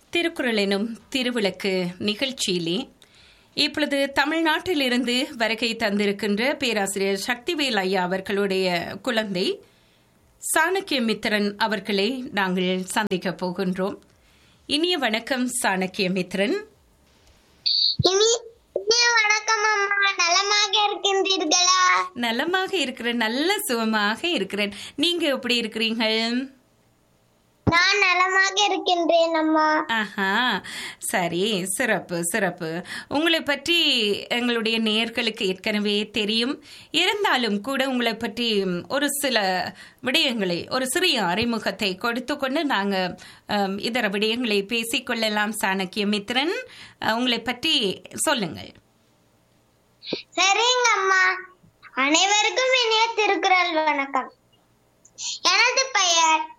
திருக்குறள் எனும் திருவிளக்கு நிகழ்ச்சியிலே இப்பொழுது தமிழ்நாட்டிலிருந்து வருகை தந்திருக்கின்ற பேராசிரியர் சக்திவேல் ஐயா அவர்களுடைய குழந்தை சாணக்கிய மித்திரன் அவர்களை நாங்கள் சந்திக்க போகின்றோம் இனிய வணக்கம் சாணக்கிய மித்திரன் இனி இனிய வணக்கம் அம்மா நலமாக இருக்கின்றீர்களா நலமாக இருக்கிறேன் நல்ல சுகமாக இருக்கிறேன் நீங்க எப்படி இருக்கிறீர்கள் நான் நலமாக இருக்கின்றேன் அம்மா ஆஹா சரி சிறப்பு சிறப்பு உங்களை பற்றி எங்களுடைய நேயர்களுக்கு ஏற்கனவே தெரியும் இருந்தாலும் கூட உங்களை பற்றி ஒரு சில விடயங்களை ஒரு சிறிய அறிமுகத்தை கொடுத்து கொண்டு நாங்கள் அம், இதர விடயங்களை பேசிக்கொள்ளலாம் சாணக்கிய மித்திரன் அஹ், உங்களை பற்றி சொல்லுங்கள் சரிங்க அம்மா அனைவருக்கும் இனிய திருக்குறள் வணக்கம் எனது பெயர்